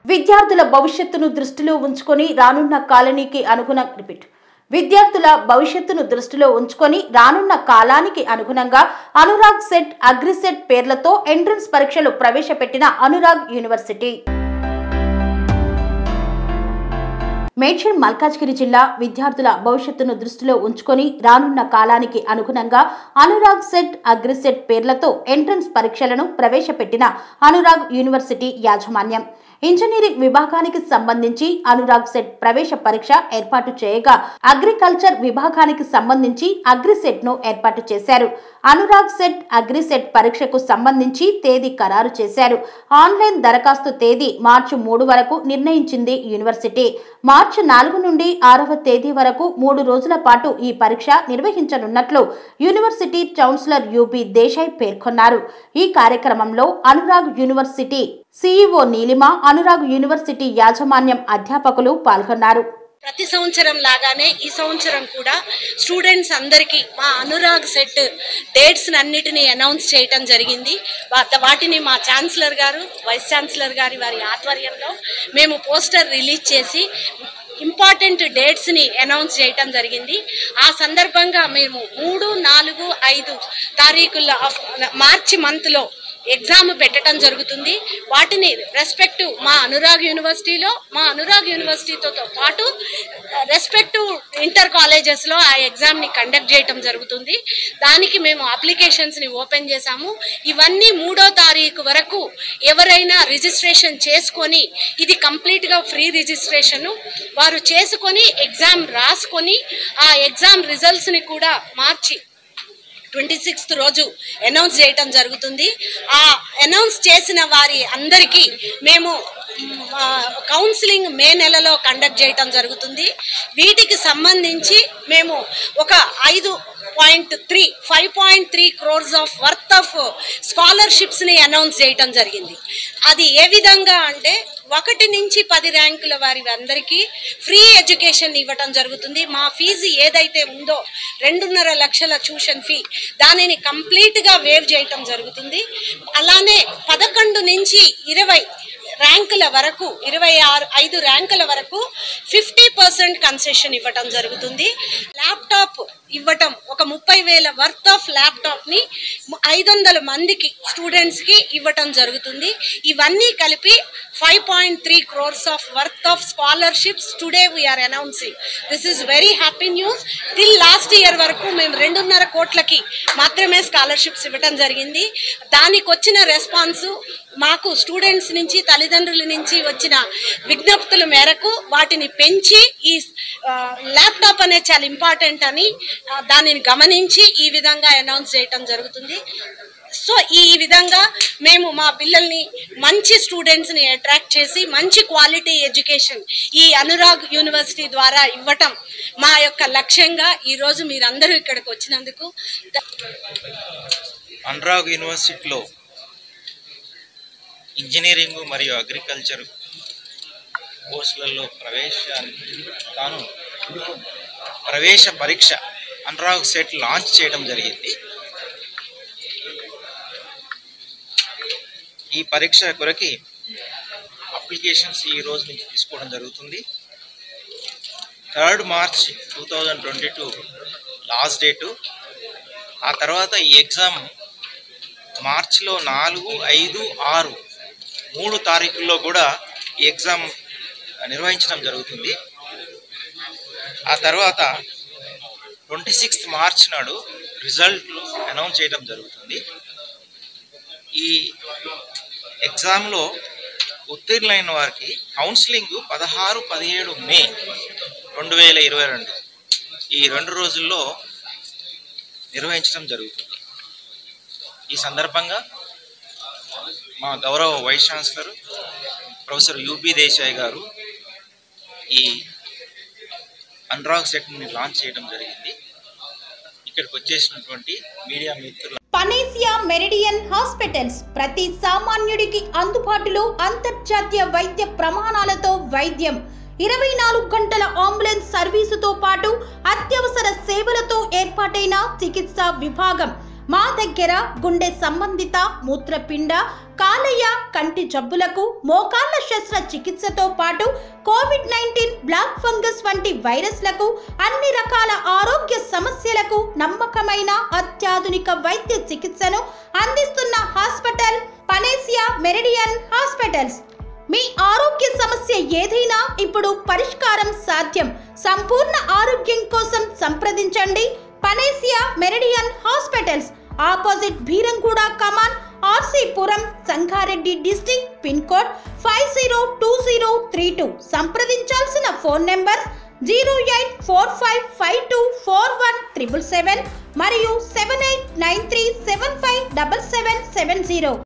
విద్యార్థుల భవిష్యత్తును దృష్టిలో ఉంచుకొని రానున్న కాలనీకి అనుగుణ రిపీట్ విద్యార్థుల భవిష్యత్తును దృష్టిలో ఉంచుకొని రానున్న కాలానికి అనుగుణంగా అనురాగ్ సెట్ అగ్రిసెట్ పేర్లతో ఎంట్రన్స్ పరీక్షలు ప్రవేశపెట్టిన అనురాగ్ యూనివర్సిటీ మేడ్చల్ మల్కాజ్గిరి జిల్లా విద్యార్థుల భవిష్యత్తును దృష్టిలో ఉంచుకొని రానున్న కాలానికి అనుగుణంగా అనురాగ్ సెట్ అగ్రిసెట్ పేర్లతో ఎంట్రన్స్ పరీక్షలను ప్రవేశపెట్టిన అనురాగ్ యూనివర్సిటీ యాజమాన్యం ఇంజనీరింగ్ విభాగానికి సంబంధించి అనురాగ్ సెట్ ప్రవేశ పరీక్ష ఏర్పాటు చేయగా అగ్రికల్చర్ విభాగానికి సంబంధించి అగ్రిసెట్ ను ఏర్పాటు చేశారు అనురాగ్ సెట్ అగ్రిసెట్ పరీక్షకు సంబంధించి తేదీ ఖరారు చేశారు ఆన్లైన్ దరఖాస్తు తేదీ మార్చి మూడు వరకు నిర్ణయించింది యూనివర్సిటీ మార్చి నాలుగు నుండి ఆరవ తేదీ వరకు మూడు రోజుల పాటు ఈ పరీక్ష నిర్వహించనున్నట్లు యూనివర్సిటీ ఛాన్సలర్ యూబీ దేశాయ్ పేర్కొన్నారు ఈ కార్యక్రమంలో Anurag university CEO Neelima Anurag university యాజమాన్యం అధ్యాపకులు పాల్గొన్నారు ప్రతి సంవత్సరం లాగానే ఈ సంవత్సరం కూడా స్టూడెంట్స్ అందరికీ మా అనురాగ్ సెట్ డేట్స్ అన్నిటినీ అనౌన్స్ చేయటం జరిగింది వా- వాటిని మా ఛాన్సలర్ గారు వైస్ ఛాన్సలర్ గారి వారి ఆధ్వర్యంలో మేము పోస్టర్ రిలీజ్ చేసి ఇంపార్టెంట్ డేట్స్ని అనౌన్స్ చేయటం జరిగింది ఆ సందర్భంగా మేము మూడు నాలుగు ఐదు తారీఖుల ఆఫ్ మార్చి మంత్లో ఎగ్జామ్ పెట్టడం జరుగుతుంది వాటిని రెస్పెక్టివ్ మా అనురాగ్ యూనివర్సిటీలో మా అనురాగ్ యూనివర్సిటీతో పాటు రెస్పెక్టివ్ ఇంటర్ కాలేజెస్లో ఆ ఎగ్జామ్ని కండక్ట్ చేయటం జరుగుతుంది దానికి మేము అప్లికేషన్స్ని ఓపెన్ చేశాము ఇవన్నీ మూడో తారీఖు వరకు ఎవరైనా రిజిస్ట్రేషన్ చేసుకొని ఇది కంప్లీట్గా ఫ్రీ రిజిస్ట్రేషన్ వారు చేసుకొని ఎగ్జామ్ రాసుకొని ఆ ఎగ్జామ్ రిజల్ట్స్ని కూడా మార్చి ట్వంటీ సిక్స్త్ రోజు అనౌన్స్ చేయటం జరుగుతుంది ఆ అనౌన్స్ చేసిన వారి అందరికీ మేము మ్, ఆ, కౌన్సిలింగ్ మే నెలలో కండక్ట్ చేయటం జరుగుతుంది వీటికి సంబంధించి మేము ఒక ఐదు point three five point three crores of worth of స్కాలర్షిప్స్ని అనౌన్స్ చేయటం జరిగింది అది ఏ విధంగా అంటే ఒకటి నుంచి పది ర్యాంకుల వారి అందరికీ ఫ్రీ ఎడ్యుకేషన్ ఇవ్వటం జరుగుతుంది మా ఫీజు ఏదైతే ఉందో రెండున్నర లక్షల ట్యూషన్ ఫీ దానిని కంప్లీట్గా వేవ్ చేయటం జరుగుతుంది అలానే పదకొండు నుంచి ఇరవై ర్యాంకుల వరకు ఇరవై ఆరు ఐదు ర్యాంకుల వరకు ఫిఫ్టీ పర్సెంట్ కన్సెషన్ ఇవ్వటం జరుగుతుంది ల్యాప్టాప్ ఇవ్వటం ఒక ముప్పై వేల వర్త్ ఆఫ్ ల్యాప్టాప్ని ఐదు వందల మందికి స్టూడెంట్స్కి ఇవ్వటం జరుగుతుంది ఇవన్నీ కలిపి five point three crores of worth of scholarships today we are announcing this is very happy news till last year వరకు మేము రెండున్నర కోట్లకి మాత్రమే స్కాలర్షిప్స్ ఇవ్వటం జరిగింది దానికి వచ్చిన రెస్పాన్సు మాకు స్టూడెంట్స్ నుంచి తల్లిదండ్రుల నుంచి వచ్చిన విజ్ఞప్తుల మేరకు వాటిని పెంచి ఈ ఆ, ల్యాప్టాప్ అనేది చాలా ఇంపార్టెంట్ అని ఆ, దానిని గమనించి ఈ విధంగా అనౌన్స్ చేయటం జరుగుతుంది సో ఈ విధంగా మేము మా పిల్లల్ని మంచి స్టూడెంట్స్ని అట్రాక్ట్ చేసి మంచి క్వాలిటీ ఎడ్యుకేషన్ ఈ అనురాగ్ యూనివర్సిటీ ద్వారా ఇవ్వటం మా యొక్క లక్ష్యంగా ఈరోజు మీరందరూ ఇక్కడికి వచ్చినందుకు అనురాగ్ యూనివర్సిటీలో ఇంజనీరింగ్ మరియు అగ్రికల్చర్ కోర్సులలో ప్రవేశానికి తాను ప్రవేశ పరీక్ష అనురాగ్ సెట్ లాంచ్ చేయడం జరిగింది ఈ పరీక్ష కొరకి అప్లికేషన్స్ ఈ రోజు నుంచి తీసుకోవడం జరుగుతుంది third March two thousand twenty two last date ఆ తర్వాత ఈ ఎగ్జామ్ మార్చిలో నాలుగు ఐదు ఆరు మూడు తారీఖుల్లో కూడా ఈ ఎగ్జామ్ నిర్వహించడం జరుగుతుంది ఆ తర్వాత ట్వంటీ సిక్స్త్ మార్చ్ నాడు రిజల్ట్లు అనౌన్స్ చేయడం జరుగుతుంది ఈ ఎగ్జామ్లో ఉత్తీర్ణులైన వారికి కౌన్సిలింగ్ పదహారు పదిహేడు మే రెండు వేల ఇరవై రెండు ఈ రెండు రోజుల్లో నిర్వహించడం జరుగుతుంది ఈ సందర్భంగా మా గౌరవ vice chancellor professor U B Desai గారు ఈ అనురాగ్ సెట్ని లాంచ్ చేయడం జరిగింది ఇక్కడికి వచ్చేసినటువంటి మీడియా మిత్రుల పనేసియా మెరిడియన్ హాస్పిటల్స్ ప్రతి సామాన్యుడికి అందుబాటులో అంతర్జాతీయ వైద్య ప్రమాణాలతో వైద్యం ఇరవై నాలుగు గంటల అంబులెన్స్ సర్వీసుతో పాటు అత్యవసర సేవలతో ఏర్పాటైన చికిత్సా విభాగం మా దగ్గర గుండె సంబంధిత మూత్రపిండ కాలేయ కంటి జబ్బులకు మోకాళ్ల శస్త్ర చికిత్సతో పాటు కోవిడ్ నైన్టీన్ బ్లాక్ ఫంగస్ వంటి వైరస్లకు అన్ని రకాల ఆరోగ్య సమస్యలకు నమ్మకమైన అత్యాధునిక వైద్య చికిత్సను అందిస్తున్న హాస్పిటల్ పనేసియా మెరిడియన్ హాస్పిటల్స్ మీ ఆరోగ్య సమస్య ఏదైనా ఇప్పుడు పరిష్కారం సాధ్యం సంపూర్ణ ఆరోగ్యం కోసం సంప్రదించండి Panacea Meridian hospitals opposite Beeramguda కమాన్ RC Puram Sangareddy district pin code five zero two zero three two సంప్రదించాల్సిన phone number zero eight four five five two four one triple seven మరియు seven eight nine three seven five double seven seven zero